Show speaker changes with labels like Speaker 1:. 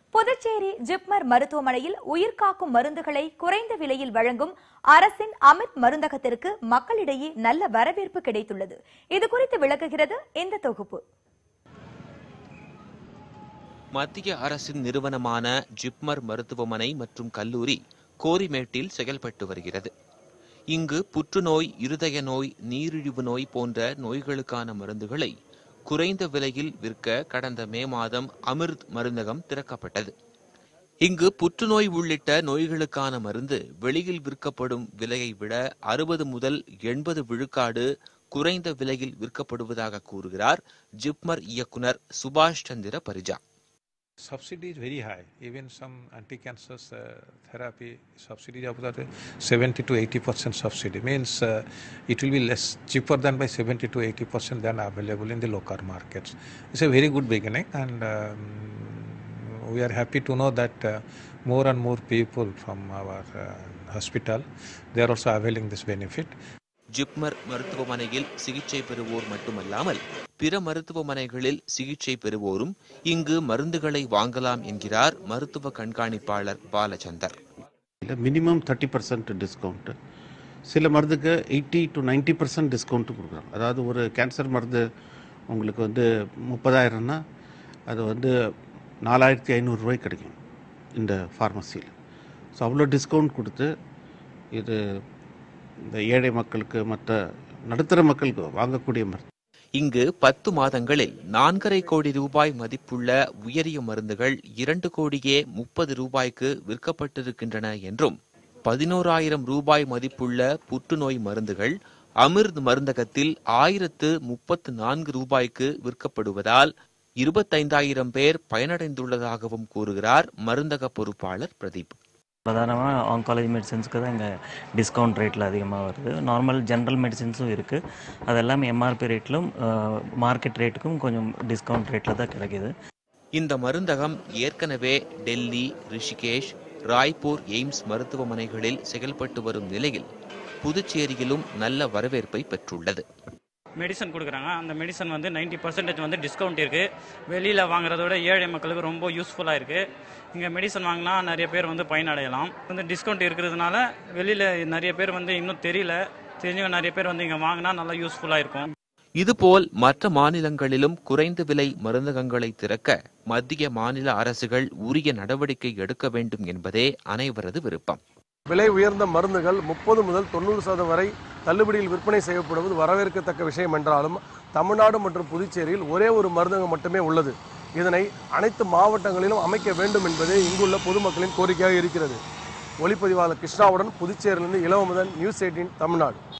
Speaker 1: புதுச்சேரி ஜிப்மர் மருத்துவமனையில் உயிர்காக்கும் மருந்துகளை குறைந்த விலையில் வழங்கும் அரசின் அமிர்த் மருந்தகத்திற்கு மக்களிடையே நல்ல வரவேற்பு கிடைத்துள்ளது இதுகுறித்து விளக்குகிறது இந்த தொகுப்பு
Speaker 2: மத்திய அரசின் நிறுவனமான ஜிப்மர் மருத்துவமனை மற்றும் கல்லூரி கோரிமேட்டில் செயல்பட்டு வருகிறது இங்கு புற்றுநோய் இருதய நோய் நீரிழிவு நோய் போன்ற நோய்களுக்கான மருந்துகளை குறைந்த விலையில் விற்க கடந்த மே மாதம் அமிர்த் மருந்தகம் திறக்கப்பட்டது இங்கு புற்றுநோய் உள்ளிட்ட நோய்களுக்கான மருந்து வெளியில் விற்கப்படும் விலையை விட அறுபது முதல் எண்பது விழுக்காடு குறைந்த விலையில் விற்கப்படுவதாக கூறுகிறார் ஜிப்மர் இயக்குனர் சுபாஷ் சந்திர பரிஜா
Speaker 3: subsidy is very high. Even some anti-cancer uh, therapy subsidy of that 70 to 80 percent subsidy means uh, it will be less cheaper than by 70 to 80 percent than available in the local markets. It's a very good beginning, and um, we are happy to know that uh, more and more people from our uh, hospital they are also availing this benefit.
Speaker 2: JIPMER மருத்துவமனையில் சிகிச்சை பெறுவோர் மட்டுமல்லாமல் பிற மருத்துவமனைகளில் சிகிச்சை பெறுவோரும் இங்கு மருந்துகளை வாங்கலாம் என்கிறார் மருத்துவ கண்காணிப்பாளர் பாலச்சந்தர்
Speaker 4: இல்லை மினிமம் தேர்ட்டி பர்சன்ட் டிஸ்கவுண்ட்டு சில மருந்துக்கு eighty to ninety percent discount கொடுக்குறாங்க அதாவது ஒரு கேன்சர் மருந்து உங்களுக்கு வந்து முப்பதாயிரம்னா அது வந்து நாலாயிரத்தி ஐநூறுரூவாய்க்கு கிடைக்கும் இந்த ஃபார்மசியில் ஸோ அவ்வளோ டிஸ்கவுண்ட் கொடுத்து இது இந்த ஏழை மக்களுக்கு மற்ற நடுத்தர மக்களுக்கு வாங்கக்கூடிய மருந்து
Speaker 2: இங்கு பத்து மாதங்களில் நான்கரை கோடி ரூபாய் மதிப்புள்ள உயரிய மருந்துகள் இரண்டு கோடியே முப்பது ரூபாய்க்கு விற்கப்பட்டிருக்கின்றன என்றும் பதினோராயிரம் ரூபாய் மதிப்புள்ள புற்றுநோய் மருந்துகள் அமிர்த் மருந்தகத்தில் ஆயிரத்து முப்பத்து நான்கு ரூபாய்க்கு விற்கப்படுவதால் இருபத்தைந்தாயிரம் பேர் பயனடைந்துள்ளதாகவும் கூறுகிறார் மருந்தக பொறுப்பாளர் பிரதீப்
Speaker 5: பிரதானமாக ஆங்காலஜி மெடிசன்ஸ்க்கு தான் இங்கே டிஸ்கவுண்ட் ரேட்டில் அதிகமாக வருது நார்மல் ஜென்ரல் மெடிசின்ஸும் இருக்குது அதெல்லாம் எம்ஆர்பி ரேட்டிலும் மார்க்கெட் ரேட்டுக்கும் கொஞ்சம் டிஸ்கவுண்ட் ரேட்டில் தான் கிடைக்கிது
Speaker 2: இந்த மருந்தகம் ஏற்கனவே டெல்லி ரிஷிகேஷ் ராய்ப்பூர் எய்ம்ஸ் மருத்துவமனைகளில் செயல்பட்டு வரும் நிலையில் புதுச்சேரியிலும் நல்ல வரவேற்பை பெற்றுள்ளது
Speaker 6: மெடிசன் கொடுக்குறாங்க அந்த மெடிசன் வந்து 90% பர்சன்டேஜ் வந்து டிஸ்கவுண்ட் இருக்குது வெளியில் வாங்குறத விட ஏழை மக்களுக்கு ரொம்ப யூஸ்ஃபுல்லாக இருக்குது இங்கே மெடிசன் வாங்கினா நிறைய பேர் வந்து பயனடையலாம் வந்து டிஸ்கவுண்ட் இருக்கிறதுனால வெளியில் நிறைய பேர் வந்து இன்னும் தெரியல தெரிஞ்சவங்க நிறைய பேர் வந்து இங்கே வாங்கினா நல்லா யூஸ்ஃபுல்லாக இருக்கும்
Speaker 2: இதுபோல் மற்ற மாநிலங்களிலும் குறைந்த விலை மருந்தகங்களை திறக்க மத்திய மாநில அரசுகள் உரிய நடவடிக்கை எடுக்க வேண்டும் என்பதே அனைவரது விருப்பம்
Speaker 7: விலை உயர்ந்த மருந்துகள் முப்பது முதல் தொண்ணூறு சதவீதம் வரை தள்ளுபடியில் விற்பனை செய்யப்படுவது வரவேற்கத்தக்க விஷயம் என்றாலும் தமிழ்நாடு மற்றும் புதுச்சேரியில் ஒரே ஒரு மருந்தகம் மட்டுமே உள்ளது இதனை அனைத்து மாவட்டங்களிலும் அமைக்க வேண்டும் என்பதே இங்குள்ள பொதுமக்களின் கோரிக்கையாக இருக்கிறது ஒளிப்பதிவாளர் கிருஷ்ணாவுடன் புதுச்சேரியிலிருந்து இளவமுதன் நியூஸ் எயிட்டீன் தமிழ்நாடு